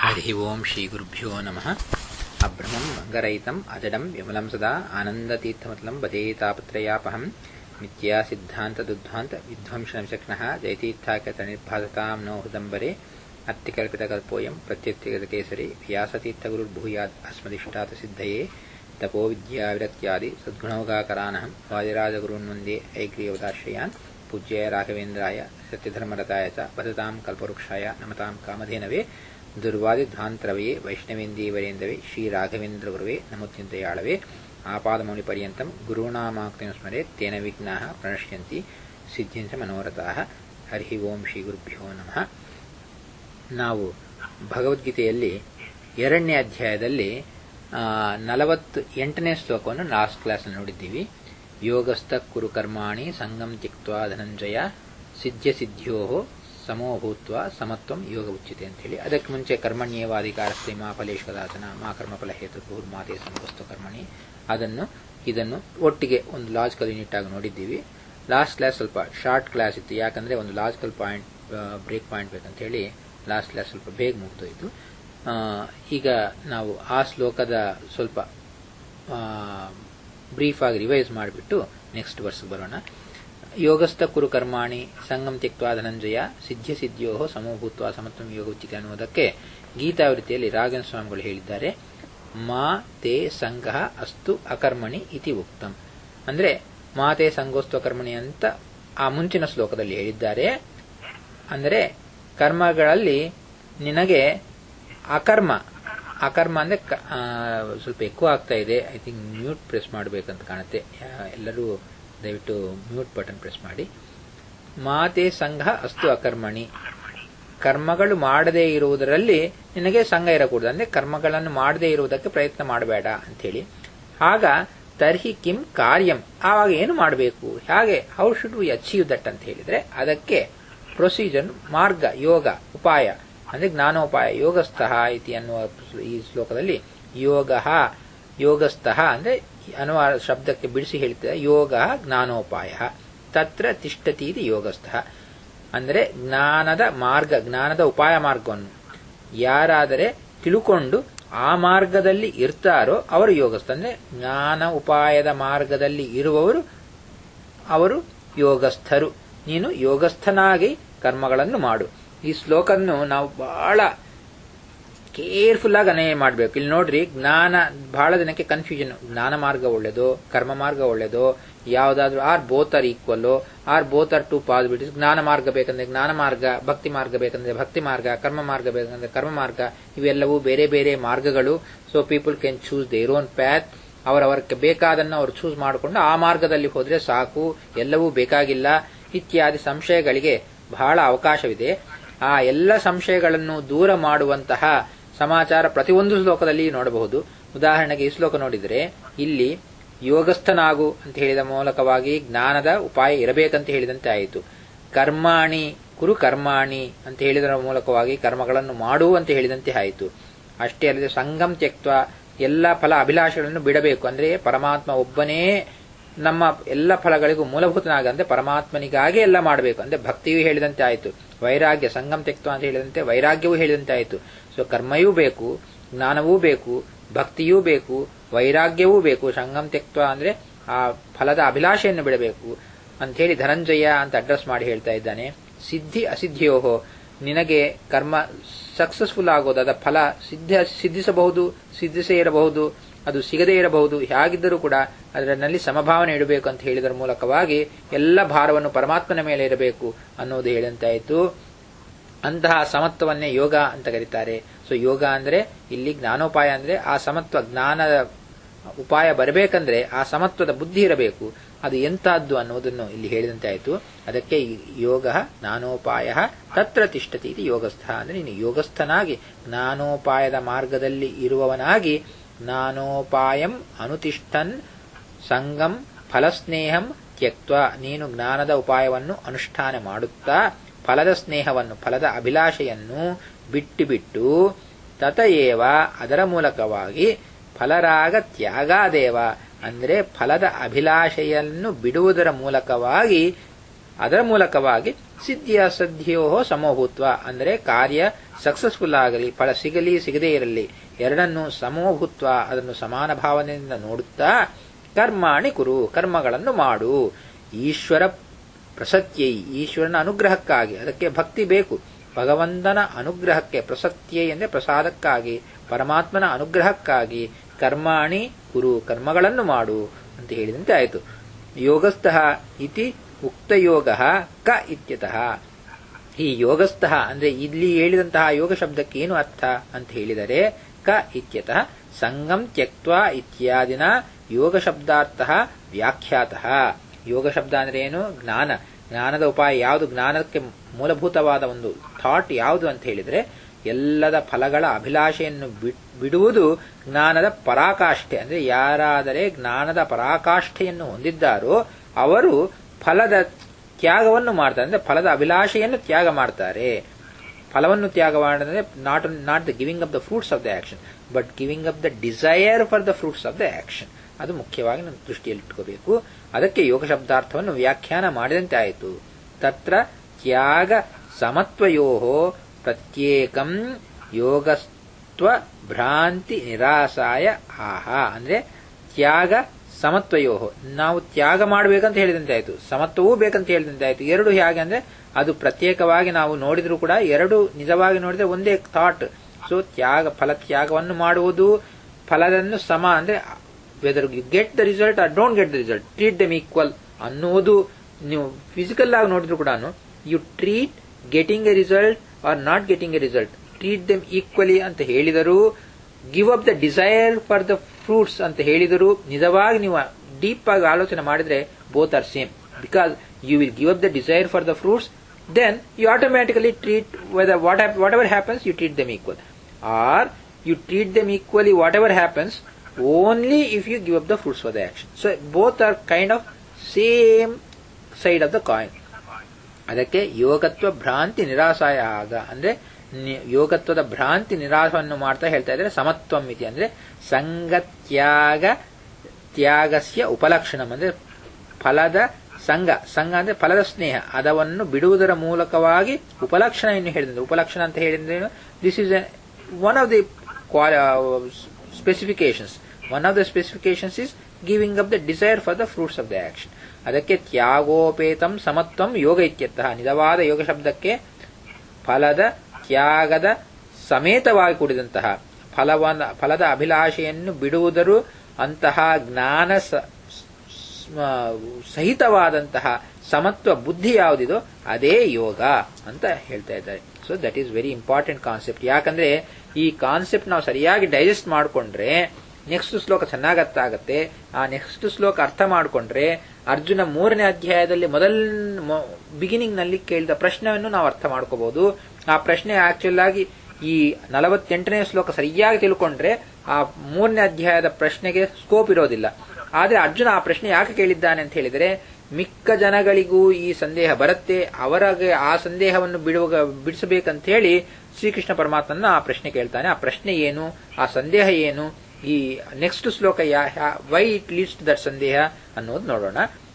हरिः ओम् श्रीगुरुभ्यो नमः अभ्रमम् भङ्गरहितम् अजडम् विमलम् सदा आनन्दतीर्थमतलम् भजेतापत्रयापहम् नित्या सिद्धान्तदुद्ध्वान्त विध्वंसनविचक्षणः जयतीर्थाख्यतनिर्भासताम् नो हृदम्बरे अत्तिकल्पितकल्पोऽयम् प्रत्यत्यगतकेसरी व्यासतीर्थगुरुर्भूयात् अस्मदिष्टात् सिद्धये तपोविद्याविरक्त्यादि सद्गुणौगाकरानहम् वादिराजगुरून्वन्दे ऐग्रीयवदाश्रयान् पूज्याय राघवेन्द्राय सत्यधर्मरताय च वदताम् कल्पवृक्षाय नमताम् कामधेनवे दुर्वादिध्वान्तरवये वैष्णवेन्दीवरेन्दवे श्रीराघवेन्द्रगुरुवे नमोत्यन्तयाळवे आपादमौलिपर्यन्तम् गुरूणामाक्तिं स्मरेत् तेन विघ्नाः प्रणश्यन्ति ಸಿದ್ಧಿಂಚ ಮನೋರಥಾಹ ಹರಿ ಓಂ ಶ್ರೀ ಗುರುಭ್ಯೋ ನಮಃ ನಾವು ಭಗವದ್ಗೀತೆಯಲ್ಲಿ ಎರಡನೇ ಅಧ್ಯಾಯದಲ್ಲಿ ನಲವತ್ತು ಎಂಟನೇ ಶ್ಲೋಕವನ್ನು ಲಾಸ್ಟ್ ಕ್ಲಾಸ್ ನೋಡಿದ್ದೀವಿ ಯೋಗಸ್ಥ ಕುರು ಕರ್ಮಾಣಿ ಸಂಗಂ ತ್ಯಕ್ವಾ ಧನಂಜಯ ಸಿದ್ಧ್ಯ ಸಿದ್ಧ್ಯೋ ಸಮೋಭೂತ್ವ ಸಮತ್ವಂ ಯೋಗ ಉಚ್ಯತೆ ಅಂತ ಹೇಳಿ ಅದಕ್ಕೆ ಮುಂಚೆ ಕರ್ಮಣ್ಯೇವಾಧಿಕಾರಸ್ಥೆ ಮಾ ಫಲೇಶ್ವದಾಸನ ಮಾ ಕರ್ಮಫಲ ಹೇತು ಮಾತೆ ಸಮವಸ್ತು ಕರ್ಮಣಿ ಅದನ್ನು ಇದನ್ನು ಒಟ್ಟಿಗೆ ಒಂದು ಲಾಜಿಕಲ್ ಯೂನಿಟ್ ಆಗಿ ನೋಡಿದ್ದೀವಿ ಲಾಸ್ಟ್ ಕ್ಲಾಸ್ ಸ್ವಲ್ಪ ಶಾರ್ಟ್ ಕ್ಲಾಸ್ ಇತ್ತು ಯಾಕಂದ್ರೆ ಒಂದು ಲಾಜಿಕಲ್ ಪಾಯಿಂಟ್ ಬ್ರೇಕ್ ಪಾಯಿಂಟ್ ಬೇಕಂತ ಹೇಳಿ ಲಾಸ್ಟ್ ಕ್ಲಾಸ್ ಸ್ವಲ್ಪ ಬೇಗ ಮುಗ್ದೋಯ್ತು ಈಗ ನಾವು ಆ ಶ್ಲೋಕದ ಸ್ವಲ್ಪ ಬ್ರೀಫ್ ಆಗಿ ರಿವೈಸ್ ಮಾಡಿಬಿಟ್ಟು ನೆಕ್ಸ್ಟ್ ವರ್ಸ್ ಬರೋಣ ಯೋಗಸ್ಥ ಕುರು ಕರ್ಮಾಣಿ ಸಂಗಮ್ ತ್ಯಕ್ವಾ ಧನಂಜಯ ಸಿದ್ಧ್ಯ ಸಿದ್ಧಿಯೋ ಸಮೂಭೂತ್ವ ಸಮತ್ವಂ ಯೋಗ ಉಚಿತ ಅನ್ನುವುದಕ್ಕೆ ಗೀತಾವೃತ್ತಿಯಲ್ಲಿ ರಾಘನ್ ಸ್ವಾಮಿಗಳು ಹೇಳಿದ್ದಾರೆ ಮಾ ತೇ ಸಂಘ ಅಸ್ತು ಅಕರ್ಮಣಿ ಇತಿ ಉಕ್ತಂ ಅಂದ್ರೆ ಮಾತೆ ಸಂಗೋಸ್ತ್ವ ಕರ್ಮಣಿ ಅಂತ ಆ ಮುಂಚಿನ ಶ್ಲೋಕದಲ್ಲಿ ಹೇಳಿದ್ದಾರೆ ಅಂದರೆ ಕರ್ಮಗಳಲ್ಲಿ ನಿನಗೆ ಅಕರ್ಮ ಅಕರ್ಮ ಅಂದ್ರೆ ಸ್ವಲ್ಪ ఎక్కువ ಆಗ್ತಾ ಇದೆ ಐ ಥಿಂಕ್ ಮ್ಯೂಟ್ ಪ್ರೆಸ್ ಮಾಡಬೇಕಂತ ಕಾಣುತ್ತೆ ಎಲ್ಲರೂ ದಯವಿಟ್ಟು ಮ್ಯೂಟ್ ಬಟನ್ ಪ್ರೆಸ್ ಮಾಡಿ ಮಾತೆ ಸಂಘ ಅಸ್ತು ಅಕರ್ಮಣಿ ಕರ್ಮಗಳು ಮಾಡದೇ ಇರುವುದರಲ್ಲಿ ನಿನಗೆ ಸಂಘ ಇರಕೂಡದು ಅಂದ್ರೆ ಕರ್ಮಗಳನ್ನು ಮಾಡದೇ ಇರುವುದಕ್ಕೆ ಪ್ರಯತ್ನ ಮಾಡಬೇಡ ಅಂತೇಳಿ ಆಗ ತರ್ಹಿ ಕಿಂ ಕಾರ್ಯಂ ಆವಾಗ ಏನು ಮಾಡಬೇಕು ಹಾಗೆ how should we achieve that ಅಂತ ಹೇಳಿದ್ರೆ ಅದಕ್ಕೆ ಪ್ರೊಸೀಜರ್ ಮಾರ್ಗ ಯೋಗ ಉಪಾಯ ಅಂದ್ರೆ ಜ್ಞಾನೋಪಾಯ ಯೋಗಸ್ಥಃ ಇತಿ ಅನ್ನುವ ಈ ಶ್ಲೋಕದಲ್ಲಿ ಯೋಗ ಯೋಗಸ್ಥಃ ಅಂದ್ರೆ ಅನ್ನುವ ಶಬ್ದಕ್ಕೆ ಬಿಡಿಸಿ ಹೇಳ್ತದೆ ಯೋಗ ಜ್ಞಾನೋಪಾಯ ತತ್ರ ತಿಷ್ಟತಿ ಇದು ಯೋಗಸ್ಥಃ ಅಂದ್ರೆ ಜ್ಞಾನದ ಮಾರ್ಗ ಜ್ಞಾನದ ಉಪಾಯ ಮಾರ್ಗವನ್ನು ಯಾರಾದರೆ ತಿಳುಕೊಂಡು ಆ ಮಾರ್ಗದಲ್ಲಿ ಇರ್ತಾರೋ ಅವರು ಯೋಗಸ್ಥ ಅಂದ್ರೆ ಜ್ಞಾನ ಉಪಾಯದ ಮಾರ್ಗದಲ್ಲಿ ಇರುವವರು ಅವರು ಯೋಗಸ್ಥರು ನೀನು ಯೋಗಸ್ಥನಾಗಿ ಕರ್ಮಗಳನ್ನು ಮಾಡು ಈ ಶ್ಲೋಕನ್ನು ನಾವು ಬಹಳ ಕೇರ್ಫುಲ್ ಆಗಿ ಅನ್ವಯ ಮಾಡಬೇಕು ಇಲ್ಲಿ ನೋಡ್ರಿ ಜ್ಞಾನ ಬಹಳ ಜನಕ್ಕೆ ಕನ್ಫ್ಯೂಷನ್ ಜ್ಞಾನ ಮಾರ್ಗ ಒಳ್ಳೇದು ಕರ್ಮ ಮಾರ್ಗ ಒಳ್ಳೇದು ಯಾವ್ದಾದ್ರು or both are equal or both are two possibilities ಜ್ಞಾನ ಮಾರ್ಗ ಬೇಕಂದ್ರೆ ಜ್ಞಾನ ಮಾರ್ಗ ಭಕ್ತಿ ಮಾರ್ಗ ಬೇಕಂದ್ರೆ ಭಕ್ತಿ ಮಾರ್ಗ ಕರ್ಮ ಮಾರ್ಗ ಬೇಕಂದ್ರೆ ಕರ್ಮ ಮಾರ್ಗ ಇವೆಲ್ಲವೂ ಬೇರೆ ಬೇರೆ ಮಾರ್ಗಗಳು so people can choose their own path ಅವರವರಕ್ಕೆ ಬೇಕಾದನ್ನು ಅವರು ಚೂಸ್ ಮಾಡಿಕೊಂಡು ಆ ಮಾರ್ಗದಲ್ಲಿ ಹೋದ್ರೆ ಸಾಕು ಎಲ್ಲವೂ ಬೇಕಾಗಿಲ್ಲ ಇತ್ಯಾದಿ ಸಂಶಯಗಳಿಗೆ ಬಹಳ ಅವಕಾಶವಿದೆ ಆ ಎಲ್ಲ ಸಂಶಯಗಳನ್ನು ದೂರ ಮಾಡುವಂತಹ ಸಮಾಚಾರ ಪ್ರತಿಯೊಂದು ಶ್ಲೋಕದಲ್ಲಿ ನೋಡಬಹುದು ಉದಾಹರಣೆಗೆ ಈ ಶ್ಲೋಕ ನೋಡಿದರೆ ಇಲ್ಲಿ ಯೋಗಸ್ಥನಾಗು ಅಂತ ಹೇಳಿದ ಮೂಲಕವಾಗಿ ಜ್ಞಾನದ ಉಪಾಯ ಇರಬೇಕಂತ ಹೇಳಿದಂತೆ ಆಯಿತು ಕರ್ಮಾಣಿ ಕುರು ಕರ್ಮಾಣಿ ಅಂತ ಹೇಳಿದರ ಮೂಲಕವಾಗಿ ಕರ್ಮಗಳನ್ನು ಮಾಡು ಅಂತ ಹೇಳಿದಂತೆ ಆಯಿತು ಅಷ್ಟೇ ಅಲ್ಲದೆ ಸಂಗಮ್ ತ್ಯಕ್ವ ಎಲ್ಲ ಫಲ ಅಭಿಲಾಷೆಗಳನ್ನು ಬಿಡಬೇಕು ಅಂದ್ರೆ ಪರಮಾತ್ಮ ಒಬ್ಬನೇ ನಮ್ಮ ಎಲ್ಲ ಫಲಗಳಿಗೂ ಮೂಲಭೂತನಾಗ ಅಂದ್ರೆ ಪರಮಾತ್ಮನಿಗಾಗಿ ಎಲ್ಲ ಮಾಡಬೇಕು ಅಂದ್ರೆ ಭಕ್ತಿಯೂ ಹೇಳಿದಂತೆ ಆಯಿತು ವೈರಾಗ್ಯ ಸಂಗಮ್ ತೆಕ್ತ ಅಂತ ಹೇಳಿದಂತೆ ವೈರಾಗ್ಯವೂ ಹೇಳಿದಂತೆ ಆಯಿತು ಸೊ ಕರ್ಮಯೂ ಬೇಕು ಜ್ಞಾನವೂ ಬೇಕು ಭಕ್ತಿಯೂ ಬೇಕು ವೈರಾಗ್ಯವೂ ಬೇಕು ಸಂಗಮ್ ತೆಕ್ತ ಅಂದ್ರೆ ಆ ಫಲದ ಅಭಿಲಾಷೆಯನ್ನು ಬಿಡಬೇಕು ಅಂತ ಹೇಳಿ ಧನಂಜಯ ಅಂತ ಅಡ್ರೆಸ್ ಮಾಡಿ ಹೇಳ್ತಾ ಇದ್ದಾನೆ ಸಿದ್ಧಿ ಅಸಿದ್ಧಿಯೋಹೋ ನಿನಗೆ ಕರ್ಮ ಸಕ್ಸಸ್ಫುಲ್ ಆಗೋದು ಅದರ ಫಲ ಸಿದ್ಧ ಸಿದ್ಧಿಸಬಹುದು ಸಿದ್ಧಿಸೇ ಇರಬಹುದು ಅದು ಸಿಗದೇ ಇರಬಹುದು ಹೇಗಿದ್ದರೂ ಕೂಡ ಅದರಲ್ಲಿ ಸಮಭಾವನೆ ಇಡಬೇಕು ಅಂತ ಹೇಳಿದರ ಮೂಲಕವಾಗಿ ಎಲ್ಲ ಭಾರವನ್ನು ಪರಮಾತ್ಮನ ಮೇಲೆ ಇರಬೇಕು ಅನ್ನೋದು ಹೇಳಿದಂತಾಯಿತು ಅಂತಹ ಸಮತ್ವವನ್ನೇ ಯೋಗ ಅಂತ ಕರೀತಾರೆ ಸೊ ಯೋಗ ಅಂದ್ರೆ ಇಲ್ಲಿ ಜ್ಞಾನೋಪಾಯ ಅಂದ್ರೆ ಆ ಸಮತ್ವ ಜ್ಞಾನದ ಉಪಾಯ ಬರಬೇಕಂದ್ರೆ ಆ ಸಮತ್ವದ ಬುದ್ಧಿ ಇರಬೇಕು ಅದು ಎಂತಹದ್ದು ಅನ್ನೋದನ್ನು ಇಲ್ಲಿ ಹೇಳಿದಂತೆ ಆಯಿತು ಅದಕ್ಕೆ ಯೋಗ ಜ್ಞಾನೋಪಾಯ ತತ್ರ ತಿಷ್ಟತಿ ಇದು ಯೋಗಸ್ಥ ಅಂದ್ರೆ ನೀನು ಯೋಗಸ್ಥನಾಗಿ ಜ್ಞಾನೋಪಾಯದ ಮಾರ್ಗದಲ್ಲಿ ಇರುವವನಾಗಿ ಜ್ಞಾನೋಪಾಯಂ ಅನುತಿಷ್ಠನ್ ಸಂಗಂ ಫಲಸ್ನೇಹಂ ತ್ಯಕ್ವ ನೀನು ಜ್ಞಾನದ ಉಪಾಯವನ್ನು ಅನುಷ್ಠಾನ ಮಾಡುತ್ತಾ ಫಲದ ಸ್ನೇಹವನ್ನು ಫಲದ ಅಭಿಲಾಷೆಯನ್ನು ಬಿಟ್ಟು ಬಿಟ್ಟು ತತಏವ ಅದರ ಮೂಲಕವಾಗಿ ಫಲರಾಗ ತ್ಯಾಗಾದೇವ ಅಂದರೆ ಫಲದ ಅಭಿಲಾಷೆಯನ್ನು ಬಿಡುವುದರ ಮೂಲಕವಾಗಿ ಅದರ ಮೂಲಕವಾಗಿ ಸಿದ್ಧಿಯ ಸದ್ಧಿಯೋ ಸಮೋಭೂತ್ವ ಅಂದರೆ ಕಾರ್ಯ ಸಕ್ಸಸ್ಫುಲ್ ಆಗಲಿ ಫಲ ಸಿಗಲಿ ಸಿಗದೇ ಇರಲಿ ಎರಡನ್ನು ಸಮೋಭೂತ್ವ ಅದನ್ನು ಸಮಾನ ಭಾವನೆಯಿಂದ ನೋಡುತ್ತಾ ಕರ್ಮಾಣಿ ಕುರು ಕರ್ಮಗಳನ್ನು ಮಾಡು ಈಶ್ವರ ಪ್ರಸತ್ಯೈ ಈಶ್ವರನ ಅನುಗ್ರಹಕ್ಕಾಗಿ ಅದಕ್ಕೆ ಭಕ್ತಿ ಬೇಕು ಭಗವಂತನ ಅನುಗ್ರಹಕ್ಕೆ ಪ್ರಸತ್ಯೈ ಅಂದರೆ ಪ್ರಸಾದಕ್ಕಾಗಿ ಪರಮಾತ್ಮನ ಅನುಗ್ರಹಕ್ಕಾಗಿ ಕರ್ಮಾಣಿ ಕುರು ಕರ್ಮಗಳನ್ನು ಮಾಡು ಅಂತ ಹೇಳಿದಂತೆ ಆಯಿತು ಯೋಗಸ್ಥಃ ಇತಿ ಉಕ್ತಯೋಗ ಕ ಇತ್ಯತಃ ಈ ಯೋಗಸ್ಥಃ ಅಂದ್ರೆ ಇಲ್ಲಿ ಹೇಳಿದಂತಹ ಯೋಗ ಶಬ್ದಕ್ಕೆ ಏನು ಅರ್ಥ ಅಂತ ಹೇಳಿದರೆ ಕ ಇತ್ಯತಃ ಸಂಗಂ ತ್ಯಕ್ವ ಇತ್ಯಾದಿನ ಯೋಗ ಶಬ್ದಾರ್ಥ ವ್ಯಾಖ್ಯಾತಃ ಯೋಗ ಶಬ್ದ ಅಂದ್ರೆ ಏನು ಜ್ಞಾನ ಜ್ಞಾನದ ಉಪಾಯ ಯಾವುದು ಜ್ಞಾನಕ್ಕೆ ಮೂಲಭೂತವಾದ ಒಂದು ಥಾಟ್ ಯಾವುದು ಅಂತ ಹೇಳಿದ್ರೆ ಎಲ್ಲದ ಫಲಗಳ ಅಭಿಲಾಷೆಯನ್ನು ಬಿಡುವುದು ಜ್ಞಾನದ ಪರಾಕಾಷ್ಠೆ ಅಂದ್ರೆ ಯಾರಾದರೆ ಜ್ಞಾನದ ಪರಾಕಾಷ್ಠೆಯನ್ನು ಹೊಂದಿದ್ದಾರೋ ಅವರು ಫಲದ ತ್ಯಾಗವನ್ನು ಮಾಡ್ತಾರೆ ಅಂದ್ರೆ ಫಲದ ಅಭಿಲಾಷೆಯನ್ನು ತ್ಯಾಗ ಮಾಡ್ತಾರೆ ಫಲವನ್ನು ತ್ಯಾಗ ಮಾಡಿದ್ರೆ not not the giving up the fruits of the action but giving up the desire for the fruits of the action ಅದು ಮುಖ್ಯವಾಗಿ ನಮ್ಮ ದೃಷ್ಟಿಯಲ್ಲಿ ಇಟ್ಕೋಬೇಕು ಅದಕ್ಕೆ ಯೋಗ ಶಬ್ದಾರ್ಥವನ್ನು ವ್ಯಾಖ್ಯಾನ ಮಾಡಿದಂತೆ ಆಯಿತು ತತ್ರ ತ್ಯಾಗ ಸಮತ್ವಯೋ ಪ್ರತ್ಯೇಕಂ ಯೋಗಸ್ತ್ವ ಭ್ರಾಂತಿ ನಿರಾಸಾಯ ಆಹ ಅಂದ್ರೆ ತ್ಯಾಗ ಸಮತ್ವಯೋ ನಾವು ತ್ಯಾಗ ಮಾಡಬೇಕಂತ ಹೇಳಿದಂತೆ ಆಯಿತು ಸಮತ್ವವೂ ಬೇಕಂತ ಹೇಳಿದಂತೆ ಆಯಿತು ಎರಡು ಹೇಗೆ ಅಂದ್ರೆ ಅದು ಪ್ರತ್ಯೇಕವಾಗಿ ನಾವು ನೋಡಿದ್ರೂ ಕೂಡ ಎರಡು ನಿಜವಾಗಿ ನೋಡಿದ್ರೆ ಒಂದೇ ಥಾಟ್ ಸೊ ತ್ಯಾಗ ಫಲ ತ್ಯಾಗವನ್ನು ಮಾಡುವುದು ಫಲದನ್ನು ಸಮ ಅಂದ್ರೆ whether you get the result or don't get the result treat them equal ಅನ್ನುವುದು ನೀವು ಫಿಸಿಕಲ್ ಆಗಿ ನೋಡಿದ್ರು ಕೂಡ you treat getting a result or not getting a result treat them equally ಅಂತ ಹೇಳಿದರೂ give up the desire for the fruits ಅಂತ ಹೇಳಿದರೂ ನಿಜವಾಗಿ ನೀವು ಡೀಪ್ ಆಗಿ ಆಲೋಚನೆ ಮಾಡಿದ್ರೆ both are same because you will give up the desire for the fruits then you automatically treat weather what whatever happens you treat them equal or you treat them equally whatever happens only if you give up the fruits for the action so both are kind of same side of the coin ಅದಕ್ಕೆ ಯೋಗತ್ವ ಭ್ರಾಂತಿ ನಿರಾಸಾಯ ಆಗ ಅಂದ್ರೆ ಯೋಗತ್ವದ ಭ್ರಾಂತಿ ನಿರಾಸವನ್ನು ಮಾಡ್ತಾ ಹೇಳ್ತಾ ಇದ್ದಾರೆ ಸಮತ್ವಂ ಇತಿ ಅಂದ್ರೆ ಸಂಗತ್ಯಾಗ ತ್ಯಾಗಸ್ಯ ಉಪಲಕ್ಷಣಂ ಅಂದ್ರೆ ಫಲದ ಸಂಘ ಸಂಘ ಅಂದ್ರೆ ಫಲದ ಸ್ನೇಹ ಅದವನ್ನು ಬಿಡುವುದರ ಮೂಲಕವಾಗಿ ಉಪಲಕ್ಷಣ ಏನು ಹೇಳಿದ್ರೆ ಉಪಲಕ್ಷಣ ಅಂತ ಹೇಳಿದ್ರೆ this is one of the specifications one of the specifications is giving up the desire for the fruits of the action ಅದಕ್ಕೆ ತ್ಯಾಗೋಪೇತಂ ಸಮತ್ವಂ ಯೋಗ ಇತ್ಯರ್ಥಃ ನಿಜವಾದ ಯೋಗ ಶಬ್ದಕ್ಕೆ ಫಲದ ತ್ಯಾಗದ ಸಮೇತವಾಗಿ ಕೂಡಿದಂತಹ ಫಲವನ್ನ ಫಲದ ಅಭಿಲಾಷೆಯನ್ನು ಬಿಡುವುದರು ಅಂತಹ ಜ್ಞಾನ ಸಹಿತವಾದಂತಹ ಸಮತ್ವ ಬುದ್ಧಿ ಯಾವುದಿದೋ ಅದೇ ಯೋಗ ಅಂತ ಹೇಳ್ತಾ ಇದ್ದಾರೆ so that is very important concept ಯಾಕಂದ್ರೆ ಈ ಕಾನ್ಸೆಪ್ಟ್ ನಾವು ಸರಿಯಾಗಿ ಡೈಜೆಸ್ಟ್ ಮಾಡಿಕೊಂಡ್ರೆ ನೆಕ್ಸ್ಟ್ ಶ್ಲೋಕ ಚೆನ್ನಾಗಿ ಅರ್ಥ ಆಗುತ್ತೆ ಆ ನೆಕ್ಸ್ಟ್ ಶ್ಲೋಕ ಅರ್ಥ ಮಾಡಿಕೊಂಡ್ರೆ ಅರ್ಜುನ ಮೂರನೇ ಅಧ್ಯಾಯದಲ್ಲಿ ಮೊದಲ ಬಿಗಿನಿಂಗ್ ನಲ್ಲಿ ಕೇಳಿದ ಪ್ರಶ್ನೆಯನ್ನು ನಾವು ಅರ್ಥ ಮಾಡ್ಕೋಬಹುದು ಆ ಪ್ರಶ್ನೆ ಆಕ್ಚುಲ್ ಆಗಿ ಈ ನಲವತ್ತೆಂಟನೇ ಶ್ಲೋಕ ಸರಿಯಾಗಿ ತಿಳ್ಕೊಂಡ್ರೆ ಆ ಮೂರನೇ ಅಧ್ಯಾಯದ ಪ್ರಶ್ನೆಗೆ ಸ್ಕೋಪ್ ಇರೋದಿಲ್ಲ ಆದ್ರೆ ಅರ್ಜುನ ಆ ಪ್ರಶ್ನೆ ಯಾಕೆ ಕೇಳಿದ್ದಾನೆ ಅಂತ ಹೇಳಿದರೆ ಮಿಕ್ಕ ಜನಗಳಿಗೂ ಈ ಸಂದೇಹ ಬರುತ್ತೆ ಅವರಿಗೆ ಆ ಸಂದೇಹವನ್ನು ಬಿಡುವ ಬಿಡಿಸಬೇಕಂತ ಹೇಳಿ ಶ್ರೀಕೃಷ್ಣ ಪರಮಾತ್ಮನ ಆ ಪ್ರಶ್ನೆ ಕೇಳ್ತಾನೆ ಆ ಪ್ರಶ್ನೆ ಏನು ಆ ಸಂದೇಹ ಏನು ಈ ನೆಕ್ಸ್ಟ್ ಶ್ಲೋಕ why it leads to that ಸಂದೇಹ ಅನ್ನೋದು ನೋಡೋಣ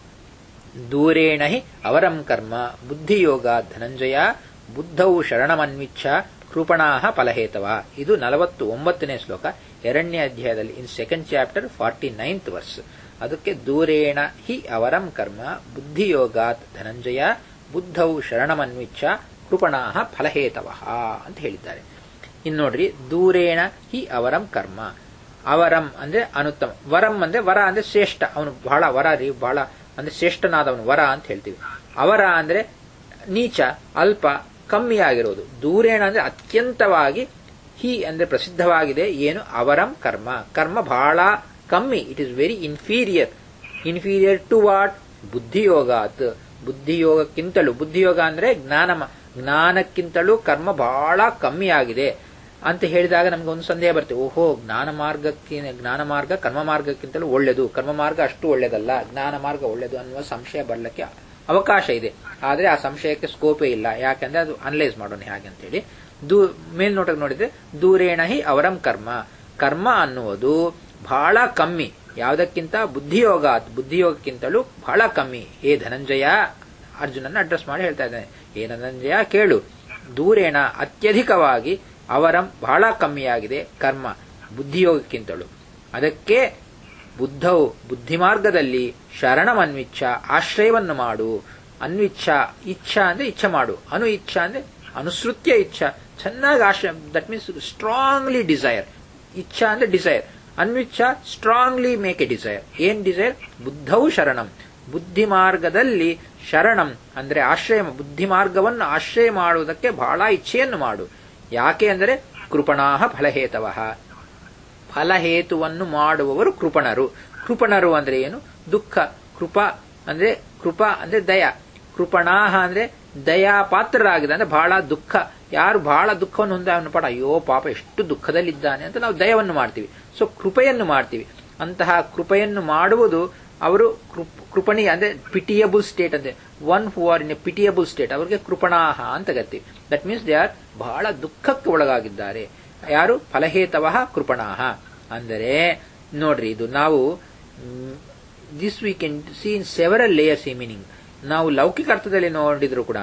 ದೂರೇಣ ಹಿ ಅವರಂ ಕರ್ಮ ಬುದ್ಧಿಯೋಗ ಧನಂಜಯ ಬುದ್ಧೌ ಶರಣಮನ್ವಿಚ್ಛ ಕೃಪಣಾಹ ಫಲಹೇತವ ಇದು ನಲವತ್ತು ಒಂಬತ್ತನೇ ಶ್ಲೋಕ ಎರಡನೇ ಅಧ್ಯಾಯದಲ್ಲಿ in second chapter forty ninth verse ಅದಕ್ಕೆ ದೂರೇಣ ಹಿ ಅವರಂ ಕರ್ಮ ಬುದ್ಧಿಯೋಗಾತ್ ಧನಂಜಯ ಬುದ್ಧೌ ಶರಣಮನ್ವಿಚ್ಛ ಕೃಪಣಾಹ ಫಲಹೇತವ ಅಂತ ಹೇಳಿದ್ದಾರೆ ಇನ್ನು ನೋಡ್ರಿ ದೂರೇಣ ಹಿ ಅವರಂ ಕರ್ಮ ಅವರಂ ಅಂದ್ರೆ ಅನುತ್ತಮ ವರಂ ಅಂದ್ರೆ ವರ ಅಂದ್ರೆ ಶ್ರೇಷ್ಠ ಅವನು ಬಹಳ ವರ ರೀ ಬಹಳ ಅಂದ್ರೆ ಶ್ರೇಷ್ಠನಾದವನು ವರ ಅಂತ ಹೇಳ್ತೀವಿ ಅವರ ಅಂದ್ರೆ ನೀಚ ಅಲ್ಪ ಕಮ್ಮಿ ಆಗಿರೋದು ದೂರೇಣ ಅಂದ್ರೆ ಅತ್ಯಂತವಾಗಿ ಹಿ ಅಂದ್ರೆ ಪ್ರಸಿದ್ಧವಾಗಿದೆ ಏನು ಅವರಂ ಕರ್ಮ ಕರ್ಮ ಬಹಳ ಕಮ್ಮಿ it is very inferior inferior to what ಬುದ್ಧಿಯೋಗಾತ್ ಬುದ್ಧಿಯೋಗಕ್ಕಿಂತಲೂ ಬುದ್ಧಿಯೋಗ ಅಂದ್ರೆ ಜ್ಞಾನ ಜ್ಞಾನಕ್ಕಿಂತಲೂ ಕರ್ಮ ಬಹಳ ಕಮ್ಮಿ ಆಗಿದೆ ಅಂತ ಹೇಳಿದಾಗ ನಮ್ಗೆ ಒಂದು ಸಂದೇಹ ಬರುತ್ತೆ ಓಹೋ ಜ್ಞಾನ ಮಾರ್ಗಕ್ಕೆ ಜ್ಞಾನ ಮಾರ್ಗ ಕರ್ಮ ಮಾರ್ಗಕ್ಕಿಂತಲೂ ಒಳ್ಳೆಯದು ಕರ್ಮ ಮಾರ್ಗ ಅಷ್ಟು ಒಳ್ಳೆಯದಲ್ಲ ಜ್ಞಾನ ಮಾರ್ಗ ಒಳ್ಳೆಯದು ಅನ್ನುವ ಸಂಶಯ ಬರಲಿಕ್ಕೆ ಅವಕಾಶ ಇದೆ ಆದರೆ ಆ ಸಂಶಯಕ್ಕೆ ಸ್ಕೋಪೇ ಇಲ್ಲ ಯಾಕಂದ್ರೆ ಅದು ಅನಲೈಸ್ ಮಾಡೋಣ ಹೇಗೆ ಅಂತೇಳಿ ದೂ ಮೇಲ್ನೋಟಕ್ಕೆ ನೋಡಿದ್ರೆ ದೂರೇಣ ಹಿ ಅವರಂ ಕರ್ಮ ಕರ್ಮ ಅನ್ನುವುದು ಬಹಳ ಕಮ್ಮಿ ಯಾವುದಕ್ಕಿಂತ ಬುದ್ಧಿಯೋಗ ಬುದ್ಧಿಯೋಗಕ್ಕಿಂತಲೂ ಬಹಳ ಕಮ್ಮಿ ಹೇ ಧನಂಜಯ ಅರ್ಜುನನ್ನ ಅಡ್ರೆಸ್ ಮಾಡಿ ಹೇಳ್ತಾ ಇದ್ದಾನೆ ಏನಂದ್ರೆ ಕೇಳು ದೂರೇಣ ಅತ್ಯಧಿಕವಾಗಿ ಅವರ ಬಹಳ ಕಮ್ಮಿಯಾಗಿದೆ ಕರ್ಮ ಬುದ್ಧಿಯೋಗಕ್ಕಿಂತಲೂ ಅದಕ್ಕೆ ಬುದ್ಧವು ಬುದ್ಧಿಮಾರ್ಗದಲ್ಲಿ ಶರಣಮನ್ವಿಚ್ಛ ಆಶ್ರಯವನ್ನು ಮಾಡು ಅನ್ವಿಚ್ಛ ಇಚ್ಛಾ ಅಂದ್ರೆ ಇಚ್ಛೆ ಮಾಡು ಅನು ಇಚ್ಛಾ ಅಂದ್ರೆ ಅನುಸೃತ್ಯ ಇಚ್ಛಾ ಚೆನ್ನಾಗಿ ಆಶ್ರಯ ದಟ್ ಮೀನ್ಸ್ ಸ್ಟ್ರಾಂಗ್ಲಿ ಡಿಸೈರ್ ಇಚ್ಛಾ ಅಂದ್ರೆ ಡಿಸೈರ್ ಅನ್ವಿಚ್ಛ ಸ್ಟ್ರಾಂಗ್ಲಿ ಮೇಕ್ ಎ ಡಿಸೈರ್ ಏನ್ ಡಿಸೈರ್ ಬುದ್ಧವು ಶರಣಂ ಬುದ್ಧಿ ಮಾರ್ಗದಲ್ಲಿ ಶರಣಂ ಅಂದ್ರೆ ಆಶ್ರಯ ಬುದ್ಧಿ ಮಾರ್ಗವನ್ನು ಆಶ್ರಯ ಮಾಡುವುದಕ್ಕೆ ಬಹಳ ಇಚ್ಛೆಯನ್ನು ಮಾಡು ಯಾಕೆ ಅಂದರೆ ಕೃಪಣಾಹ ಫಲಹೇತವಃ ಫಲಹೇತುವನ್ನು ಮಾಡುವವರು ಕೃಪಣರು ಕೃಪಣರು ಅಂದ್ರೆ ಏನು ದುಃಖ ಕೃಪ ಅಂದ್ರೆ ಕೃಪಾ ಅಂದ್ರೆ ದಯ ಕೃಪಣಾಹ ಅಂದ್ರೆ ದಯಾ ಪಾತ್ರರಾಗಿದೆ ಅಂದ್ರೆ ಬಹಳ ದುಃಖ ಯಾರು ಬಹಳ ದುಃಖವನ್ನು ಹೊಂದ ಅವನು ಪಡ ಅಯ್ಯೋ ಪಾಪ ಎಷ್ಟು ದುಃಖದಲ್ಲಿದ್ದಾನೆ ಅಂತ ನಾವು ದಯವನ್ನು ಮಾಡ್ತೀವಿ ಸೊ ಕೃಪೆಯನ್ನು ಮಾಡ್ತೀವಿ ಅಂತಹ ಕೃಪೆಯನ್ನು ಮಾಡುವುದು ಅವರು ಕೃಪಣಿ ಅಂದ್ರೆ ಪಿಟಿಯಬಲ್ ಸ್ಟೇಟ್ ಅಂದ್ರೆ one who are in a pitiable state ಅವರಿಗೆ ಕೃಪಣಾಹ ಅಂತ ಗತ್ತಿ ದಟ್ ಮೀನ್ಸ್ ದೇ ಆರ್ ಬಹಳ ದುಃಖಕ್ಕೆ ಒಳಗಾಗಿದ್ದಾರೆ ಯಾರು ಫಲಹೇತವಃ ಕೃಪಣಾಹ ಅಂದರೆ ನೋಡ್ರಿ ಇದು ನಾವು this we can see in several layers ಈ ಮೀನಿಂಗ್ ನಾವು ಲೌಕಿಕ ಅರ್ಥದಲ್ಲಿ ನೋಡಿದ್ರು ಕೂಡ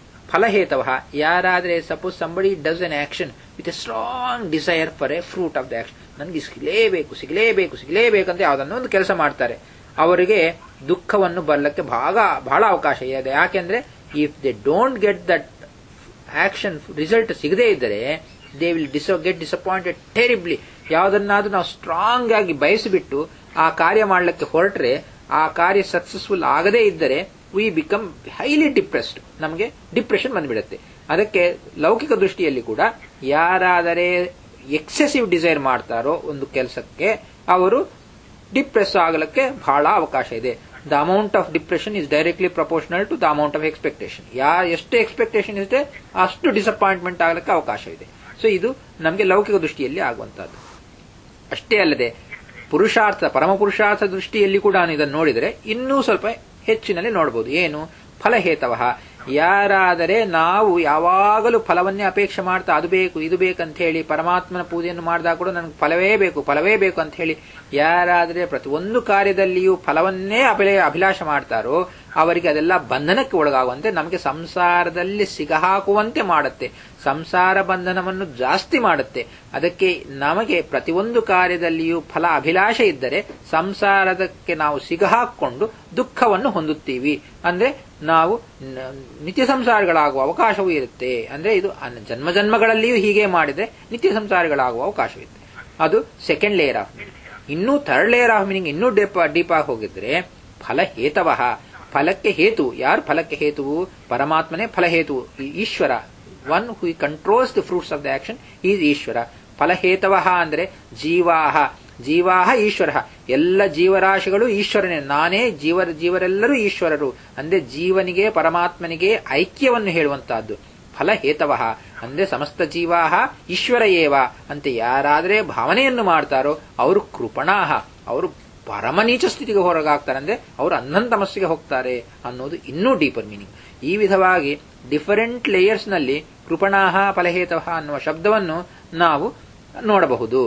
ಫಲಹೇತವ ಯಾರಾದ್ರೆ suppose somebody does an action with a strong desire for a fruit of the action ನನಗೆ ಸಿಗಲೇಬೇಕು ಸಿಗಲೇಬೇಕು ಸಿಗಲೇಬೇಕು ಅಂತ ಯಾವುದನ್ನೋ ಒಂದು ಕೆಲಸ ಮಾಡ್ತಾರೆ ಅವರಿಗೆ ದುಃಖವನ್ನು ಬರಲಿಕ್ಕೆ ಭಾಗ ಬಹಳ ಅವಕಾಶ ಇದೆ ಯಾಕೆಂದ್ರೆ if they don't get that action result ಸಿಗದೇ ಇದ್ದರೆ they will dis get disappointed terribly ಯಾವುದನ್ನಾದ್ರೂ ನಾವು ಸ್ಟ್ರಾಂಗ್ ಆಗಿ ಬಯಸಿಬಿಟ್ಟು ಆ ಕಾರ್ಯ ಮಾಡಲಿಕ್ಕೆ ಹೊರಟ್ರೆ ಆ ಕಾರ್ಯ ಸಕ್ಸಸ್ಫುಲ್ ಆಗದೇ ಇದ್ದರೆ ವಿ ಬಿಕಮ್ ಹೈಲಿ ಡಿಪ್ರೆಸ್ಡ್ ನಮಗೆ ಡಿಪ್ರೆಷನ್ ಬಂದ್ಬಿಡುತ್ತೆ ಅದಕ್ಕೆ ಲೌಕಿಕ ದೃಷ್ಟಿಯಲ್ಲಿ ಕೂಡ ಯಾರಾದರೆ ಎಕ್ಸೆಸಿವ್ ಡಿಸೈರ್ ಮಾಡ್ತಾರೋ ಒಂದು ಕೆಲಸಕ್ಕೆ ಅವರು ಡಿಪ್ರೆಸ್ ಆಗಲಿಕ್ಕೆ ಬಹಳ ಅವಕಾಶ ಇದೆ the amount of depression is directly proportional to the amount of expectation ಯಾ ಎಷ್ಟು ಎಕ್ಸ್ಪೆಕ್ಟೇಷನ್ ಇದೆ ಅಷ್ಟು ಡಿಸಪಾಯಿಂಟ್ಮೆಂಟ್ ಆಗಲಿಕ್ಕೆ ಅವಕಾಶ ಇದೆ ಸೊ ಇದು ನಮಗೆ ಲೌಕಿಕ ದೃಷ್ಟಿಯಲ್ಲಿ ಆಗುವಂತಹದ್ದು ಅಷ್ಟೇ ಅಲ್ಲದೆ ಪುರುಷಾರ್ಥ ಪರಮ ಪುರುಷಾರ್ಥ ದೃಷ್ಟಿಯಲ್ಲಿ ಕೂಡ ಇದನ್ನು ನೋಡಿದರೆ ಇನ್ನೂ ಸ್ವಲ್ಪ ಹೆಚ್ಚಿನಲ್ಲಿ ನೋಡಬಹುದು ಏನು ಫಲಹೇತವ ಯಾರಾದರೆ ನಾವು ಯಾವಾಗಲೂ ಫಲವನ್ನೇ ಅಪೇಕ್ಷೆ ಮಾಡ್ತಾ ಅದು ಬೇಕು ಇದು ಬೇಕಂತ ಹೇಳಿ ಪರಮಾತ್ಮನ ಪೂಜೆಯನ್ನು ಮಾಡಿದಾಗ ಕೂಡ ನನಗೆ ಫಲವೇ ಬೇಕು ಫಲವೇ ಬೇಕು ಅಂತ ಹೇಳಿ ಯಾರಾದರೆ ಪ್ರತಿಯೊಂದು ಕಾರ್ಯದಲ್ಲಿಯೂ ಫಲವನ್ನೇ ಅಭಿಲಾಷ ಮಾಡ್ತಾರೋ ಅವರಿಗೆ ಅದೆಲ್ಲ ಬಂಧನಕ್ಕೆ ಒಳಗಾಗುವಂತೆ ನಮಗೆ ಸಂಸಾರದಲ್ಲಿ ಸಿಗಹಾಕುವಂತೆ ಮಾಡುತ್ತೆ ಸಂಸಾರ ಬಂಧನವನ್ನು ಜಾಸ್ತಿ ಮಾಡುತ್ತೆ ಅದಕ್ಕೆ ನಮಗೆ ಪ್ರತಿಯೊಂದು ಕಾರ್ಯದಲ್ಲಿಯೂ ಫಲ ಅಭಿಲಾಷೆ ಇದ್ದರೆ ಸಂಸಾರದಕ್ಕೆ ನಾವು ಸಿಗಹಾಕೊಂಡು ದುಃಖವನ್ನು ಹೊಂದುತ್ತೀವಿ ಅಂದ್ರೆ ನಾವು ನಿತ್ಯ ಸಂಸಾರಗಳಾಗುವ ಅವಕಾಶವೂ ಇರುತ್ತೆ ಅಂದ್ರೆ ಇದು ಜನ್ಮ ಜನ್ಮಗಳಲ್ಲಿಯೂ ಹೀಗೆ ಮಾಡಿದ್ರೆ ನಿತ್ಯ ಸಂಸಾರಗಳಾಗುವ ಅವಕಾಶವಿದೆ ಅದು ಸೆಕೆಂಡ್ ಲೇಯರ್ ಆಫ್ ಮೀನಿಂಗ್ ಇನ್ನೂ ಥರ್ಡ್ ಲೇಯರ್ ಆಫ್ ಮೀನಿಂಗ್ ಇನ್ನೂ ಡೀಪ್ ಡೀಪ್ ಆಗಿ ಹೋಗಿದ್ರೆ ಫಲಹೇತವಹ ಫಲಕ್ಕೆ ಹೇತು ಯಾರು ಫಲಕ್ಕೆ ಹೇತುವು ಪರಮಾತ್ಮನೇ ಫಲಹೇತು ಈಶ್ವರ one who controls the fruits of the action is ಈಶ್ವರ ಫಲಹೇತವ ಅಂದ್ರೆ ಜೀವಾಹ ಜೀವಾಹ ಈಶ್ವರ ಎಲ್ಲ ಜೀವರಾಶಿಗಳು ಈಶ್ವರನೇ ನಾನೇ ಜೀವ ಜೀವರೆಲ್ಲರೂ ಈಶ್ವರರು ಅಂದ್ರೆ ಜೀವನಿಗೆ ಪರಮಾತ್ಮನಿಗೆ ಐಕ್ಯವನ್ನು ಹೇಳುವಂತಹದ್ದು ಫಲಹೇತವ ಅಂದ್ರೆ ಸಮಸ್ತ ಜೀವಾಹ ಈಶ್ವರ ಏವ ಅಂತ ಯಾರಾದರೆ ಭಾವನೆಯನ್ನು ಮಾಡ್ತಾರೋ ಅವರು ಕೃಪಣಾಹ ಅವರು ಪರಮ ನೀಚ ಸ್ಥಿತಿಗೆ ಹೊರಗಾಗ್ತಾರೆ ಅಂದ್ರೆ ಅವರು ಅನ್ನನ್ ತಮಸ್ಸಿಗೆ ಹೋಗ್ತಾರೆ ಅನ್ನೋದು ಇನ್ನೂ ಡೀಪರ್ ಮೀನಿಂಗ್ ಈ ವಿಧವಾಗಿ ಡಿಫರೆಂಟ್ ಲೇಯರ್ಸ್ ನಲ್ಲಿ ಕೃಪಣಾಹ ಫಲಹೇತವ ಅನ್ನುವ ಶಬ್ದವನ್ನು ನಾವು ನೋಡಬಹುದು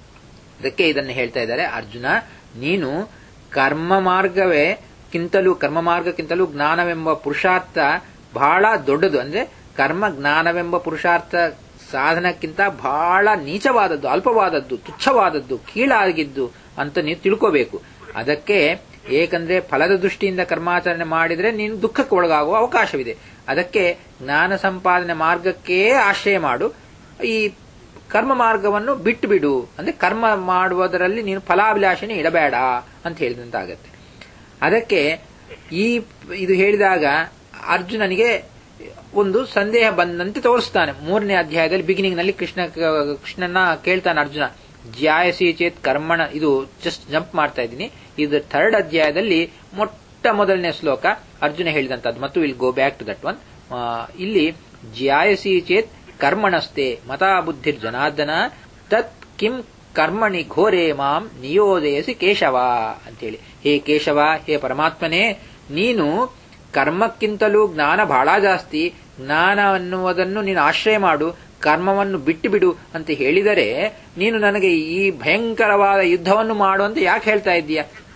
ಅದಕ್ಕೆ ಇದನ್ನು ಹೇಳ್ತಾ ಇದ್ದಾರೆ ಅರ್ಜುನ ನೀನು ಕರ್ಮ ಮಾರ್ಗವೇ ಕಿಂತಲೂ ಕರ್ಮ ಮಾರ್ಗಕ್ಕಿಂತಲೂ ಜ್ಞಾನವೆಂಬ ಪುರುಷಾರ್ಥ ಬಹಳ ದೊಡ್ಡದು ಅಂದ್ರೆ ಕರ್ಮ ಜ್ಞಾನವೆಂಬ ಪುರುಷಾರ್ಥ ಸಾಧನಕ್ಕಿಂತ ಬಹಳ ನೀಚವಾದದ್ದು ಅಲ್ಪವಾದದ್ದು ತುಚ್ಛವಾದದ್ದು ಕೀಳಾಗಿದ್ದು ಅಂತ ನೀವು ತಿಳ್ಕೋಬೇಕು ಅದಕ್ಕೆ ಏಕೆಂದ್ರೆ ಫಲದ ದೃಷ್ಟಿಯಿಂದ ಕರ್ಮಾಚರಣೆ ಮಾಡಿದ್ರೆ ನೀನು ದುಃಖಕ್ಕೆ ಒಳಗಾಗುವ ಅವಕಾಶವಿದೆ ಅದಕ್ಕೆ ಜ್ಞಾನ ಸಂಪಾದನೆ ಮಾರ್ಗಕ್ಕೇ ಆಶ್ರಯ ಮಾಡು ಈ ಕರ್ಮ ಮಾರ್ಗವನ್ನು ಬಿಟ್ಟು ಬಿಡು ಅಂದ್ರೆ ಕರ್ಮ ಮಾಡುವುದರಲ್ಲಿ ನೀನು ಫಲಾಭಿಲಾಷಣೆ ಇಡಬೇಡ ಅಂತ ಹೇಳಿದಂತಾಗತ್ತೆ ಅದಕ್ಕೆ ಈ ಇದು ಹೇಳಿದಾಗ ಅರ್ಜುನನಿಗೆ ಒಂದು ಸಂದೇಹ ಬಂದಂತೆ ತೋರಿಸ್ತಾನೆ ಮೂರನೇ ಅಧ್ಯಾಯದಲ್ಲಿ ಬಿಗಿನಿಂಗ್ ನಲ್ಲಿ ಕೃಷ್ಣ ಕೃಷ್ಣನ ಕೇಳ್ತಾನೆ ಅರ್ಜುನ ಜ್ಯಾಯಸಿ ಚೇತ್ ಕರ್ಮಣ ಇದು ಜಸ್ಟ್ ಜಂಪ್ ಮಾಡ್ತಾ ಇದ್ದೀನಿ ಇದು ಥರ್ಡ್ ಅಧ್ಯಾಯದಲ್ಲಿ ಮೊಟ್ಟ ಮೊದಲನೇ ಶ್ಲೋಕ ಅರ್ಜುನ ಹೇಳಿದಂತದ್ದು ಮತ್ತು will go back to that one ಇಲ್ಲಿ ಜ್ಯಾಯಸಿ ಚೇತ್ ಕರ್ಮಣಸ್ತೆ ಮತಾ ಬುದ್ಧಿರ್ ಜನಾರ್ದನ ತತ್ ಕಿಂ ಕರ್ಮಣಿ ಘೋರೆ ಮಾಂ ನಿಯೋದಯಸಿ ಕೇಶವ ಅಂತೇಳಿ ಹೇ ಕೇಶವ ಹೇ ಪರಮಾತ್ಮನೇ ನೀನು ಕರ್ಮಕ್ಕಿಂತಲೂ ಜ್ಞಾನ ಬಹಳ ಜಾಸ್ತಿ ಜ್ಞಾನ ಅನ್ನುವುದನ್ನು ನೀನು ಆಶ್ರಯ ಮಾಡು ಕರ್ಮವನ್ನು ಬಿಟ್ಟು ಬಿಡು ಅಂತ ಹೇಳಿದರೆ ನೀನು ನನಗೆ ಈ ಭಯಂಕರವಾದ ಯುದ್ಧವನ್ನು ಮಾಡು ಅಂತ ಯಾಕೆ ಹೇಳ್ತಾ ಇದ್ದೀಯ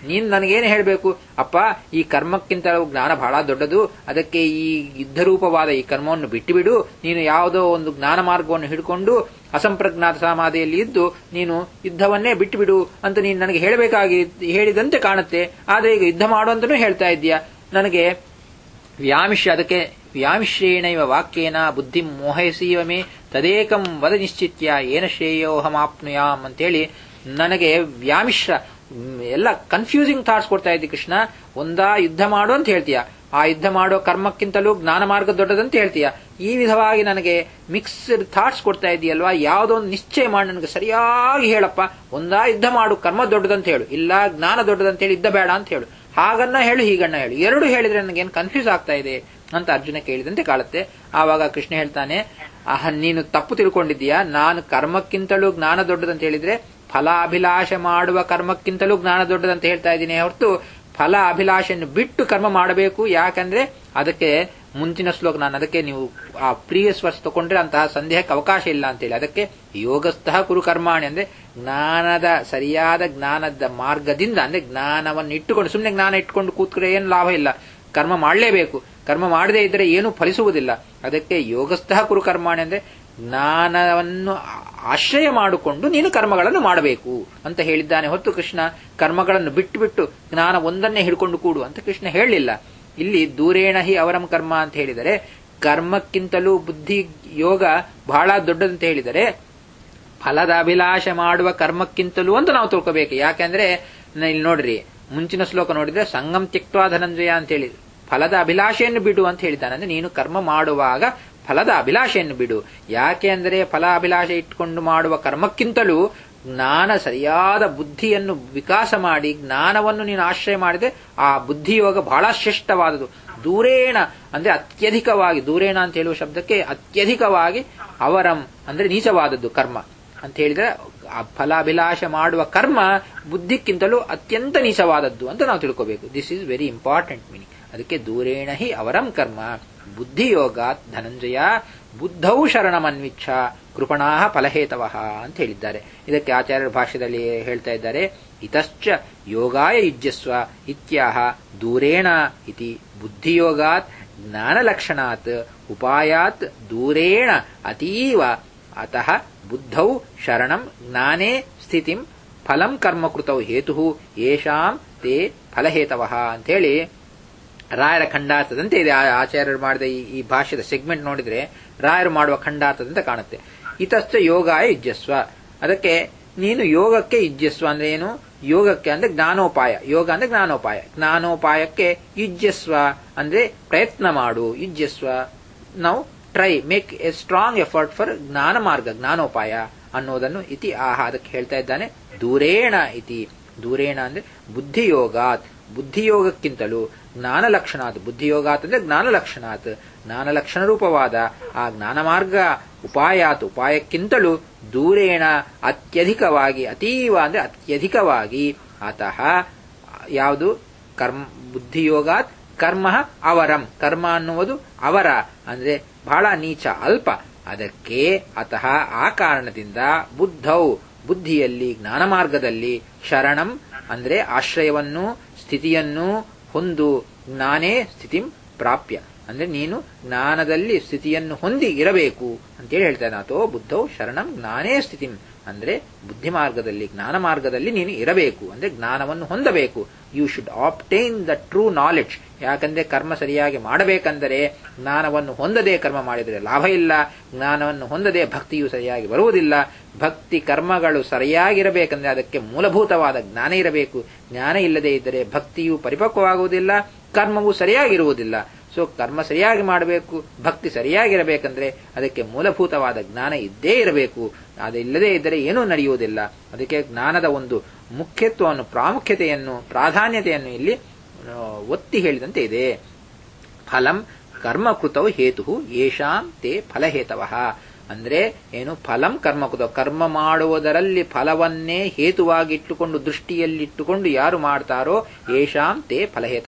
ನೀನು ನನಗೇನು ಹೇಳಬೇಕು ಅಪ್ಪ ಈ ಕರ್ಮಕ್ಕಿಂತ ಜ್ಞಾನ ಬಹಳ ದೊಡ್ಡದು ಅದಕ್ಕೆ ಈ ಯುದ್ಧರೂಪವಾದ ಈ ಕರ್ಮವನ್ನು ಬಿಟ್ಟು ಬಿಡು ನೀನು ಯಾವುದೋ ಒಂದು ಜ್ಞಾನ ಮಾರ್ಗವನ್ನು ಹಿಡ್ಕೊಂಡು ಅಸಂಪ್ರಜ್ಞಾತ ಸಮಾಧಿಯಲ್ಲಿ ಇದ್ದು ನೀನು ಯುದ್ಧವನ್ನೇ ಬಿಟ್ಟು ಬಿಡು ಅಂತ ನೀನು ನನಗೆ ಹೇಳಬೇಕಾಗಿ ಹೇಳಿದಂತೆ ಕಾಣುತ್ತೆ ಆದ್ರೆ ಈಗ ಯುದ್ಧ ಮಾಡು ಅಂತನೂ ಹೇಳ್ತಾ ಇದ್ದೀಯಾ ನನಗೆ ವ್ಯಾಮಿಷ್ಯ ಅದಕ್ಕೆ ವ್ಯಾಮಿಶ್ರೇಣೈವ ವಾಕ್ಯೇನ ಬುದ್ಧಿ ಮೋಹಯಸೀವ ಮೇ ತದೇಕಂ ವದ ನಿಶ್ಚಿತ್ಯ ಏನ ಶ್ರೇಯೋಹಮಾಪ್ನುಯಾಂ ಅಂತೇಳಿ ನನಗೆ ವ್ಯಾಮಿಶ್ರ ಎಲ್ಲ ಕನ್ಫ್ಯೂಸಿಂಗ್ ಥಾಟ್ಸ್ ಕೊಡ್ತಾ ಇದ್ದಿ ಕೃಷ್ಣ ಒಂದಾ ಯುದ್ಧ ಮಾಡು ಅಂತ ಹೇಳ್ತೀಯ ಆ ಯುದ್ಧ ಮಾಡೋ ಕರ್ಮಕ್ಕಿಂತಲೂ ಜ್ಞಾನ ಮಾರ್ಗ ದೊಡ್ಡದಂತ ಹೇಳ್ತೀಯ ಈ ವಿಧವಾಗಿ ನನಗೆ ಮಿಕ್ಸ್ಡ್ ಥಾಟ್ಸ್ ಕೊಡ್ತಾ ಇದೆಯಲ್ವಾ ಯಾವುದೋ ಒಂದು ನಿಶ್ಚಯ ಮಾಡಿ ನನಗೆ ಸರಿಯಾಗಿ ಹೇಳಪ್ಪ ಒಂದಾ ಯುದ್ಧ ಮಾಡು ಕರ್ಮ ದೊಡ್ಡದಂತ ಹೇಳು ಇಲ್ಲ ಜ್ಞಾನ ದೊಡ್ಡದಂತ ಹೇಳಿ ಯುದ್ಧ ಬೇಡ ಅಂತ ಹೇಳು ಹಾಗನ್ನ ಹೇಳು ಹೀಗನ್ನ ಹೇಳು ಎರಡು ಹೇಳಿದ್ರೆ ನನಗೇನು ಕನ್ಫ್ಯೂಸ್ ಆಗ್ತಾ ಇದೆ ಅಂತ ಅರ್ಜುನ ಕೇಳಿದಂತೆ ಕಾಳುತ್ತೆ ಆವಾಗ ಕೃಷ್ಣ ಹೇಳ್ತಾನೆ ಆಹ ನೀನು ತಪ್ಪು ತಿಳ್ಕೊಂಡಿದ್ದೀಯಾ ನಾನು ಕರ್ಮಕ್ಕಿಂತಲೂ ಜ್ಞಾನ ದೊಡ್ಡದಂತ ಹೇಳಿದ್ರೆ ಫಲಾಭಿಲಾಷ ಮಾಡುವ ಕರ್ಮಕ್ಕಿಂತಲೂ ಜ್ಞಾನ ದೊಡ್ಡದಂತ ಹೇಳ್ತಾ ಇದ್ದೀನಿ ಹೊರತು ಫಲ ಅಭಿಲಾಷೆಯನ್ನು ಬಿಟ್ಟು ಕರ್ಮ ಮಾಡಬೇಕು ಯಾಕಂದ್ರೆ ಅದಕ್ಕೆ ಮುಂಚಿನ ಶ್ಲೋಕ ನಾನು ಅದಕ್ಕೆ ನೀವು ಆ ಪ್ರೀವಿಯಸ್ ವರ್ಷ ತಗೊಂಡ್ರೆ ಅಂತಹ ಸಂದೇಹಕ್ಕೆ ಅವಕಾಶ ಇಲ್ಲ ಅಂತೇಳಿ ಅದಕ್ಕೆ ಯೋಗಸ್ಥಃ ಕುರು ಕರ್ಮಾಣಿ ಅಂದ್ರೆ ಜ್ಞಾನದ ಸರಿಯಾದ ಜ್ಞಾನದ ಮಾರ್ಗದಿಂದ ಅಂದ್ರೆ ಜ್ಞಾನವನ್ನು ಇಟ್ಟುಕೊಂಡು ಸುಮ್ಮನೆ ಜ್ಞಾನ ಇಟ್ಕೊಂಡು ಕೂತ್ರೆ ಏನು ಲಾಭ ಇಲ್ಲ ಕರ್ಮ ಮಾಡಲೇಬೇಕು ಕರ್ಮ ಮಾಡದೇ ಇದ್ರೆ ಏನೂ ಫಲಿಸುವುದಿಲ್ಲ ಅದಕ್ಕೆ ಯೋಗಸ್ಥಃ ಕುರು ಕರ್ಮಾಣಿ ಅಂದ್ರೆ ಜ್ಞಾನವನ್ನು ಆಶ್ರಯ ಮಾಡಿಕೊಂಡು ನೀನು ಕರ್ಮಗಳನ್ನು ಮಾಡಬೇಕು ಅಂತ ಹೇಳಿದ್ದಾನೆ ಹೊತ್ತು ಕೃಷ್ಣ ಕರ್ಮಗಳನ್ನು ಬಿಟ್ಟು ಬಿಟ್ಟು ಜ್ಞಾನ ಒಂದನ್ನೇ ಹಿಡ್ಕೊಂಡು ಕೂಡು ಅಂತ ಕೃಷ್ಣ ಹೇಳಲಿಲ್ಲ ಇಲ್ಲಿ ದೂರೇಣ ಹಿ ಅವರಂ ಕರ್ಮ ಅಂತ ಹೇಳಿದರೆ ಕರ್ಮಕ್ಕಿಂತಲೂ ಬುದ್ಧಿ ಯೋಗ ಬಹಳ ದೊಡ್ಡದಂತ ಹೇಳಿದರೆ ಫಲದ ಅಭಿಲಾಷ ಮಾಡುವ ಕರ್ಮಕ್ಕಿಂತಲೂ ಅಂತ ನಾವು ತಿಳ್ಕೋಬೇಕು ಯಾಕೆಂದ್ರೆ ಇಲ್ಲಿ ನೋಡ್ರಿ ಮುಂಚಿನ ಶ್ಲೋಕ ನೋಡಿದ್ರೆ ಸಂಗಮ್ ತ್ಯಕ್ವಾ ಧನಂಜಯ ಅಂತ ಹೇಳಿ ಫಲದ ಅಭಿಲಾಷೆಯನ್ನು ಬಿಡು ಅಂತ ಹೇಳಿದ್ದಾನೆ ಅಂದ್ರೆ ನೀನು ಕರ್ಮ ಮಾಡುವಾಗ ಫಲದ ಅಭಿಲಾಷೆಯನ್ನು ಬಿಡು ಯಾಕೆ ಅಂದರೆ ಫಲ ಅಭಿಲಾಷೆ ಇಟ್ಟುಕೊಂಡು ಮಾಡುವ ಕರ್ಮಕ್ಕಿಂತಲೂ ಜ್ಞಾನ ಸರಿಯಾದ ಬುದ್ಧಿಯನ್ನು ವಿಕಾಸ ಮಾಡಿ ಜ್ಞಾನವನ್ನು ನೀನು ಆಶ್ರಯ ಮಾಡಿದೆ ಆ ಬುದ್ಧಿಯೋಗ ಬಹಳ ಶ್ರೇಷ್ಠವಾದದು ದೂರೇಣ ಅಂದ್ರೆ ಅತ್ಯಧಿಕವಾಗಿ ದೂರೇಣ ಅಂತ ಹೇಳುವ ಶಬ್ದಕ್ಕೆ ಅತ್ಯಧಿಕವಾಗಿ ಅವರಂ ಅಂದ್ರೆ ನೀಚವಾದದ್ದು ಕರ್ಮ ಅಂತ ಹೇಳಿದ್ರೆ ಆ ಫಲಾಭಿಲಾಷ ಮಾಡುವ ಕರ್ಮ ಬುದ್ಧಿಕ್ಕಿಂತಲೂ ಅತ್ಯಂತ ನೀಚವಾದದ್ದು ಅಂತ ನಾವು ತಿಳ್ಕೋಬೇಕು this is very important meaning ಅದಕ್ಕೆ ದೂರೇಣ ಹಿ ಅವರಂ ಕರ್ಮ ಬುದ್ಧಿಯೋಗಾತ್ ಧನಂಜಯ ಬುದ್ಧೌ ಶರಣಮನ್ವಿಚ್ಛ ಕೃಪಣಾ ಫಲಹೇತವ ಅಂತ ಹೇಳಿದ್ದಾರೆ ಇದಕ್ಕೆ ಆಚಾರ್ಯರ ಭಾಷ್ಯದಲ್ಲಿ ಹೇಳ್ತಾ ಇದ್ದಾರೆ ಇತಶ್ಚ ಯೋಗಾಯ ಯುಜ್ಯಸ್ವ ಇತ್ಯಾಹ ದೂರೇಣ ಇತಿ ಬುದ್ಧಿಯೋಗಾತ್ ಜ್ಞಾನಲಕ್ಷಣಾತ್ ಉಪಾಯಾತ್ ದೂರೇಣ ಅತೀವ ಅತಃ ಬುದ್ಧೌ ಶರಣಂ ಜ್ಞಾನೇ ಸ್ಥಿತಿಂ ಫಲಂ ಕರ್ಮಕೃತೌ ಹೇತು ಯೇಷಾಂ ತೇ ಫಲಹೇತವ ಅಂತೇಳಿ ರಾಯರ ಖಂಡಾರ್ಥದಂತೆ ಇದೆ ಆಚಾರ್ಯರು ಮಾಡಿದ ಈ ಭಾಷ್ಯದ ಸೆಗ್ಮೆಂಟ್ ನೋಡಿದ್ರೆ ರಾಯರು ಮಾಡುವ ಖಂಡಾರ್ಥದಂತೆ ಕಾಣುತ್ತೆ ಇತಶ್ಚ ಯೋಗಾಯ ಯುಜ್ಯಸ್ವ ಅದಕ್ಕೆ ನೀನು ಯೋಗಕ್ಕೆ ಯುಜ್ಯಸ್ವ ಅಂದ್ರೆ ಏನು ಯೋಗಕ್ಕೆ ಅಂದ್ರೆ ಜ್ಞಾನೋಪಾಯ ಯೋಗ ಅಂದ್ರೆ ಜ್ಞಾನೋಪಾಯ ಜ್ಞಾನೋಪಾಯಕ್ಕೆ ಯುಜ್ಯಸ್ವ ಅಂದ್ರೆ ಪ್ರಯತ್ನ ಮಾಡು ಯುಜ್ಯಸ್ವ ನಾವು try make a strong effort for ಜ್ಞಾನ ಮಾರ್ಗ ಜ್ಞಾನೋಪಾಯ ಅನ್ನೋದನ್ನು ಇತಿ ಆಹ ಅದಕ್ಕೆ ಹೇಳ್ತಾ ಇದ್ದಾನೆ ದೂರೇಣ ಇತಿ ದೂರೇಣ ಅಂದ್ರೆ ಬುದ್ಧಿಯೋಗಾತ್ ಬುದ್ಧಿಯೋಗಕ್ಕಿಂತಲೂ ಜ್ಞಾನ ಲಕ್ಷಣಾತ್ ಬುದ್ಧಿಯೋಗಾತ್ ಅಂದ್ರೆ ಜ್ಞಾನ ಲಕ್ಷಣಾತ್ ಜ್ಞಾನ ಲಕ್ಷಣ ರೂಪವಾದ ಆ ಜ್ಞಾನ ಮಾರ್ಗ ಉಪಾಯಾತ್ ಉಪಾಯಕ್ಕಿಂತಲೂ ದೂರೇಣ ಅತ್ಯಧಿಕವಾಗಿ ಅತೀವ ಅಂದ್ರೆ ಅತ್ಯಧಿಕವಾಗಿ ಅತಃ ಯಾವುದು ಕರ್ಮ ಬುದ್ಧಿಯೋಗಾತ್ ಕರ್ಮ ಅವರಂ ಕರ್ಮ ಅನ್ನುವುದು ಅವರ ಅಂದ್ರೆ ಬಹಳ ನೀಚ ಅಲ್ಪ ಅದಕ್ಕೆ ಅತಃ ಆ ಕಾರಣದಿಂದ ಬುದ್ಧೌ ಬುದ್ಧಿಯಲ್ಲಿ ಜ್ಞಾನ ಮಾರ್ಗದಲ್ಲಿ ಶರಣಂ ಅಂದ್ರೆ ಆಶ್ರಯವನ್ನು ಸ್ಥಿತಿಯನ್ನು ಹೊಂದು ಜ್ಞಾನೇ ಸ್ಥಿತಿಂ ಪ್ರಾಪ್ಯ ಅಂದ್ರೆ ನೀನು ಜ್ಞಾನದಲ್ಲಿ ಸ್ಥಿತಿಯನ್ನು ಹೊಂದಿ ಇರಬೇಕು ಅಂತೇಳಿ ಹೇಳ್ತಾನೆ ಅಥೋ ಬುದ್ಧವು ಶರಣಂ ಜ್ಞಾನೇ ಸ್ಥಿತಿಂ ಅಂದ್ರೆ ಬುದ್ಧಿ ಮಾರ್ಗದಲ್ಲಿ ಜ್ಞಾನ ಮಾರ್ಗದಲ್ಲಿ ನೀನು ಇರಬೇಕು ಅಂದ್ರೆ ಜ್ಞಾನವನ್ನು ಹೊಂದಬೇಕು you should obtain the true knowledge ಯಾಕಂದ್ರೆ ಕರ್ಮ ಸರಿಯಾಗಿ ಮಾಡಬೇಕಂದರೆ ಜ್ಞಾನವನ್ನು ಹೊಂದದೆ ಕರ್ಮ ಮಾಡಿದರೆ ಲಾಭ ಇಲ್ಲ ಜ್ಞಾನವನ್ನು ಹೊಂದದೆ ಭಕ್ತಿಯು ಸರಿಯಾಗಿ ಬರುವುದಿಲ್ಲ ಭಕ್ತಿ ಕರ್ಮಗಳು ಸರಿಯಾಗಿರಬೇಕಂದ್ರೆ ಅದಕ್ಕೆ ಮೂಲಭೂತವಾದ ಜ್ಞಾನ ಇರಬೇಕು ಜ್ಞಾನ ಇಲ್ಲದೆ ಇದ್ದರೆ ಭಕ್ತಿಯು ಪರಿಪಕ್ವವಾಗುವುದಿಲ್ಲ ಕರ್ಮವು ಸರಿಯಾಗಿರುವುದಿಲ್ಲ ಸೊ ಕರ್ಮ ಸರಿಯಾಗಿ ಮಾಡಬೇಕು ಭಕ್ತಿ ಸರಿಯಾಗಿರಬೇಕಂದ್ರೆ ಅದಕ್ಕೆ ಮೂಲಭೂತವಾದ ಜ್ಞಾನ ಇದ್ದೇ ಇರಬೇಕು ಅದಿಲ್ಲದೇ ಇದ್ದರೆ ಏನೂ ನಡೆಯುವುದಿಲ್ಲ ಅದಕ್ಕೆ ಜ್ಞಾನದ ಒಂದು ಮುಖ್ಯತ್ವವನ್ನು ಪ್ರಾಮುಖ್ಯತೆಯನ್ನು ಪ್ರಾಧಾನ್ಯತೆಯನ್ನು ಇಲ್ಲಿ ಒತ್ತಿ ಹೇಳಿದಂತೆ ಇದೆ ಫಲಂ ಕರ್ಮಕೃತವು ಹೇತು ಯೇಷಾಂ ತೇ ಫಲಹೇತವ ಅಂದ್ರೆ ಏನು ಫಲಂ ಕರ್ಮಕೃತ ಕರ್ಮ ಮಾಡುವುದರಲ್ಲಿ ಫಲವನ್ನೇ ಹೇತುವಾಗಿಟ್ಟುಕೊಂಡು ದೃಷ್ಟಿಯಲ್ಲಿಟ್ಟುಕೊಂಡು ಯಾರು ಮಾಡ್ತಾರೋ ಯೇಷಾಂ ತೇ ಫಲಹೇತ